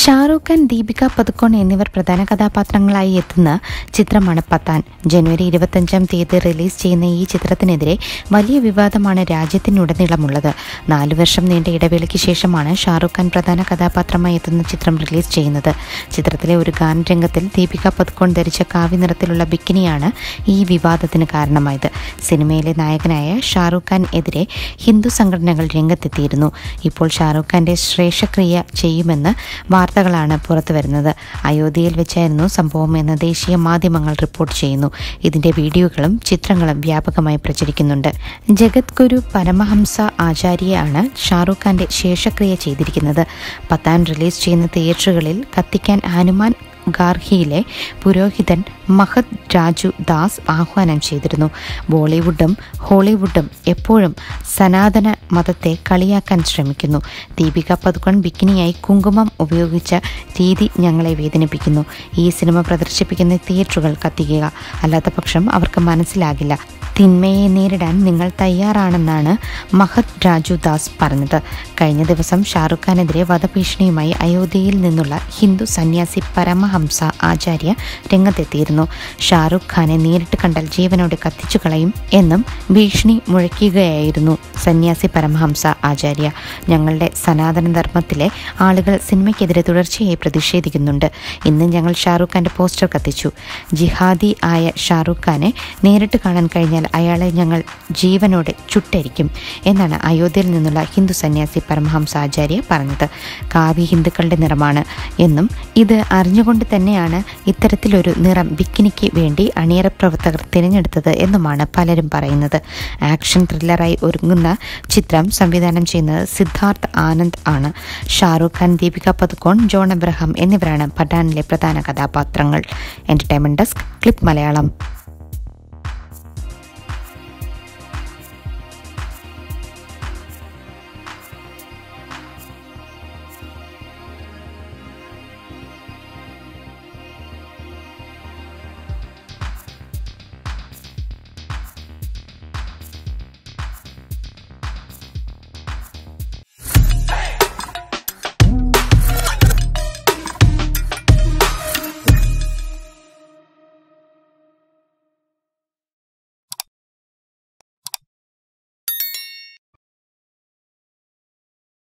ഷാറൂഖ് ഖാൻ ദീപിക പതുക്കോൺ എന്നിവർ പ്രധാന കഥാപാത്രങ്ങളായി എത്തുന്ന ചിത്രമാണ് പത്താൻ ജനുവരി ഇരുപത്തഞ്ചാം തീയതി റിലീസ് ചെയ്യുന്ന ഈ ചിത്രത്തിനെതിരെ വലിയ വിവാദമാണ് രാജ്യത്തിനുടനീളമുള്ളത് നാലു വർഷം നീണ്ട ഇടവേളയ്ക്ക് ശേഷമാണ് ഷാറൂഖ് ഖാൻ പ്രധാന കഥാപാത്രമായി എത്തുന്ന ചിത്രം റിലീസ് ചെയ്യുന്നത് ചിത്രത്തിലെ ഒരു ഗാനരംഗത്തിൽ ദീപിക പതുക്കോൺ ധരിച്ച കാവ്യ നിറത്തിലുള്ള ബിക്കിനിയാണ് ഈ വിവാദത്തിന് കാരണമായത് സിനിമയിലെ നായകനായ ഷാറൂഖ് ഖാൻ എതിരെ ഹിന്ദു സംഘടനകൾ രംഗത്തെത്തിയിരുന്നു ഇപ്പോൾ ഷാറൂഖ് ഖാന്റെ ശ്രേഷ്ഠക്രിയ ചെയ്യുമെന്ന് വാർത്തകളാണ് പുറത്തു വരുന്നത് അയോധ്യയിൽ വെച്ചായിരുന്നു സംഭവം എന്ന് ദേശീയ മാധ്യമങ്ങൾ റിപ്പോർട്ട് ചെയ്യുന്നു ഇതിന്റെ വീഡിയോകളും ചിത്രങ്ങളും വ്യാപകമായി പ്രചരിക്കുന്നുണ്ട് ജഗദ്ഗുരു പരമഹംസ ആചാര്യയാണ് ഷാറൂഖ് ഖാന്റെ ശേഷക്രിയ ചെയ്തിരിക്കുന്നത് പത്താൻ റിലീസ് ചെയ്യുന്ന തിയേറ്ററുകളിൽ കത്തിക്കാൻ ഹനുമാൻ ഗാർഹിയിലെ പുരോഹിതൻ മഹത് രാജു ദാസ് ആഹ്വാനം ചെയ്തിരുന്നു ബോളിവുഡും ഹോളിവുഡും എപ്പോഴും സനാതന മതത്തെ കളിയാക്കാൻ ശ്രമിക്കുന്നു ദീപിക പതുക്കൺ ബിക്കിനിയായി കുങ്കുമം ഉപയോഗിച്ച രീതി ഞങ്ങളെ വേദനിപ്പിക്കുന്നു ഈ സിനിമ പ്രദർശിപ്പിക്കുന്ന തിയേറ്ററുകൾ കത്തിക്കുക അല്ലാത്ത പക്ഷം അവർക്ക് മനസ്സിലാകില്ല തിന്മയെ നേരിടാൻ നിങ്ങൾ തയ്യാറാണെന്നാണ് മഹത് രാജു ദാസ് പറഞ്ഞത് കഴിഞ്ഞ ദിവസം ഷാറുഖ് ഖാനെതിരെ വധഭീഷണിയുമായി അയോധ്യയിൽ നിന്നുള്ള ഹിന്ദു സന്യാസി പരമഹംസ ആചാര്യ രംഗത്തെത്തിയിരുന്നു ഷാറുഖ് ഖാനെ നേരിട്ട് കണ്ടാൽ ജീവനോടെ കത്തിച്ചു കളയും എന്നും ഭീഷണി മുഴക്കുകയായിരുന്നു സന്യാസി പരമഹംസ ആചാര്യ ഞങ്ങളുടെ സനാതന ധർമ്മത്തിലെ ആളുകൾ സിനിമയ്ക്കെതിരെ തുടർച്ചയായി പ്രതിഷേധിക്കുന്നുണ്ട് ഇന്ന് ഞങ്ങൾ ഷാറുഖ് ഖാന്റെ പോസ്റ്റർ കത്തിച്ചു ജിഹാദി ആയ ഷാറുഖ് ഖാനെ നേരിട്ട് കാണാൻ കഴിഞ്ഞാൽ അയാളെ ഞങ്ങൾ ജീവനോടെ ചുട്ടരിക്കും എന്നാണ് അയോധ്യയിൽ നിന്നുള്ള ഹിന്ദു സന്യാസി പരമഹംസ ആചാര്യ പറഞ്ഞത് കാവി ഹിന്ദുക്കളുടെ നിറമാണ് എന്നും ഇത് അറിഞ്ഞുകൊണ്ട് തന്നെയാണ് ഇത്തരത്തിലൊരു നിറം ബിക്കിനിക്ക് വേണ്ടി അണിയറ പ്രവർത്തകർ തിരഞ്ഞെടുത്തത് എന്നുമാണ് പലരും പറയുന്നത് ആക്ഷൻ ത്രില്ലറായി ഒരുങ്ങുന്ന ചിത്രം സംവിധാനം ചെയ്യുന്നത് സിദ്ധാർത്ഥ് ആനന്ദ് ആണ് ഷാറൂഖ് ഖാൻ ദീപിക പതുക്കോൺ ജോൺ അബ്രഹാം എന്നിവരാണ് പഠാനിലെ പ്രധാന കഥാപാത്രങ്ങൾ എന്റർടൈൻമെന്റ് ഡെസ്ക് ക്ലിപ്പ് മലയാളം